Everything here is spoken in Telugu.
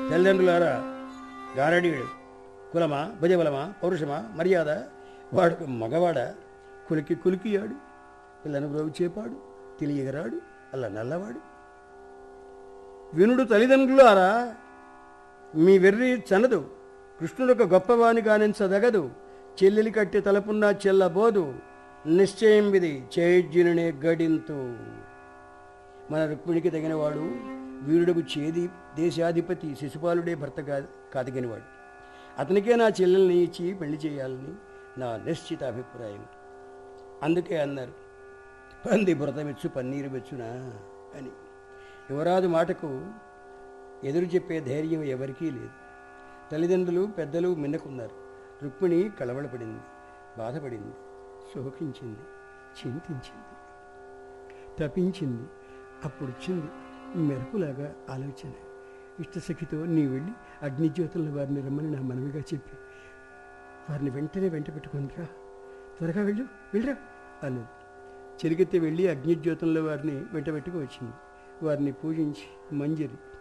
తల్లిదండ్రులారా గారడీయుడు కులమా భుజబలమా పౌరుషమా మర్యాద వాడు మగవాడ కులికి కులికియాడు పిల్లను బ్రోవి చేపాడు తెలియగరాడు అలా నల్లవాడు వినుడు తల్లిదండ్రులారా మీ వెర్రి చనదు కృష్ణుడొక గొప్పవాని గానించదగదు చెల్లెలి కట్టి తలపున్నా చెల్లబోదు నిశ్చయం విధి చేజ్యునే గడింతు మన రుక్మిణికి తగినవాడు వీరుడకు చేది దేశాధిపతి శిశుపాలుడే భర్త కా- కాదగినవాడు అతనికే నా చెల్లెల్ని ఇచ్చి పెళ్లి చేయాలని నా నిశ్చిత అభిప్రాయం అందుకే అన్నారు పంది బురద వెచ్చు పన్నీరు వెచ్చునా అని యువరాజు మాటకు ఎదురు చెప్పే ధైర్యం ఎవరికీ లేదు తల్లిదండ్రులు పెద్దలు మిన్నకున్నారు రుక్మిణి కలవడపడింది బాధపడింది శోకించింది చింతించింది తపించింది అప్పుడు వచ్చింది మెరుపులాగా ఆలోచన ఇష్టసఖితో నీ వెళ్ళి అగ్నిజ్యోతుల వారిని రమ్మని నా మనవిగా చెప్పి వారిని వెంటనే వెంట పెట్టుకునిరా త్వరగా వెళ్ళు వెళ్ళరా అన్నది చెరిగెత్తి వెళ్ళి అగ్నిజ్యోతంలో వారిని వెంట పెట్టుకు వచ్చింది వారిని పూజించి మంజరి